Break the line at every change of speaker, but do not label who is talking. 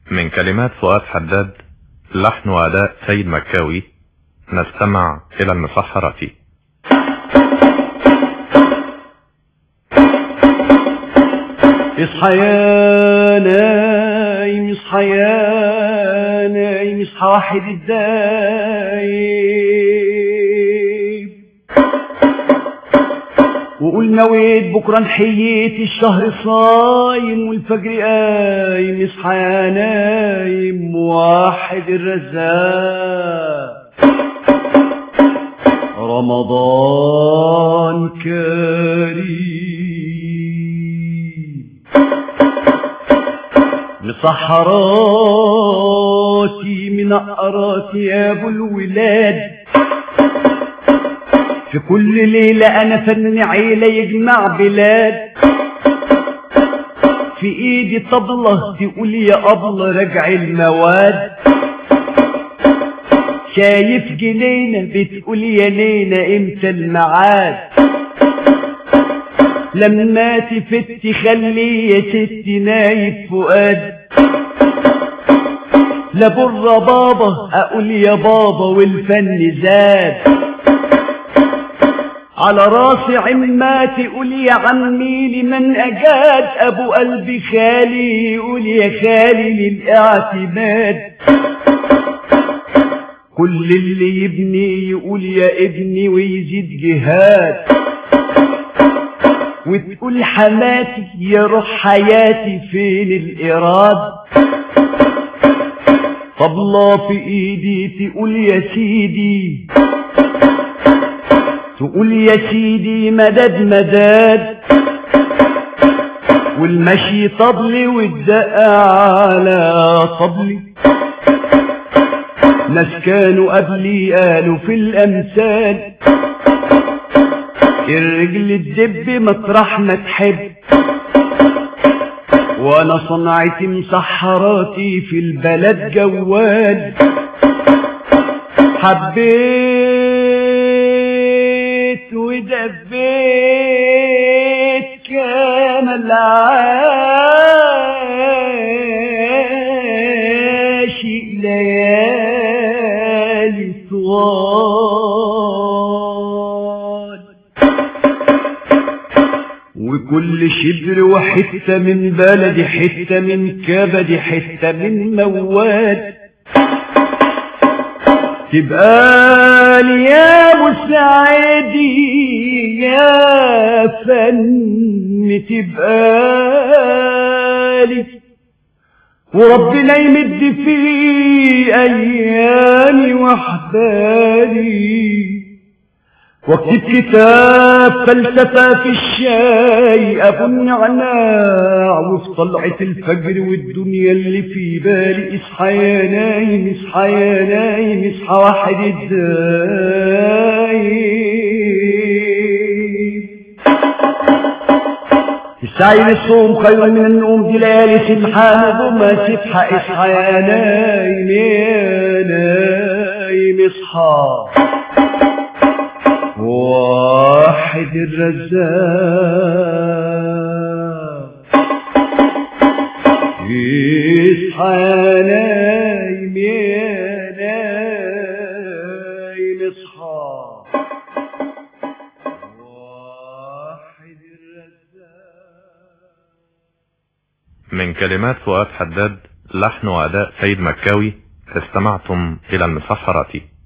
من كلمات فؤاد حداد لحن وأداء سيد مكاوي نستمع إلى المسحرة
اصحى يا نايم اصحى يا نايم اصحى واحد الدايم وقول نويت بكره نحييت الشهر صايم والفجر قايم اصحى يا نايم واحد الرزاق رمضان كريم مسحراتي من أقراتي يا أبو الولاد في كل ليلة أنا فن عيلة يجمع بلاد في ايدي طبلة تقول يا أبلة رجع المواد شايف جنينة بتقول يا نينا امتى الميعاد لما تفت خلي يا ستي نايف فؤاد لا بر بابا اقول يا بابا والفن زاد على راسي عماتي تقول يا عمي لمن اجاد ابو قلبي خالي يقول يا خالي للاعتماد كل اللي يبني يقول يا ابني ويزيد جهاد وتقول حماتي يا روح حياتي فين الإراد طبلة في ايدي تقول يا سيدي تقول يا سيدي مدد مدد والمشي طبلي والدق على طبلي ناس كانوا قبلي قالوا في الأمثال الرجل الدب مطرح ما تحب وانا صنعتي مسحراتي في البلد جوال حبيت ودبيت كان العاشق ليالي طوال وكل شبر وحتة من بلدي حتة من كبدي حتة من مواد تبقى لي يا مساعدي يا فن تبقى لي وربنا يمد في ايامي وحبالي واكتب كتاب فلسفة في الشاي ابو النعناع وفي طلعة الفجر والدنيا اللي في بالي اصحى يا نايم اصحى يا نايم اصحى واحد الدايم السعي للصوم خير من النوم دي ليالي سبحان وما سبحة اصحى يا نايم يا نايم اصحى واحد الرزاق يصحى يا نايم يا نايم اصحى واحد الرزاق
من كلمات فؤاد حداد لحن وأداء سيد مكاوي استمعتم إلى المسحرة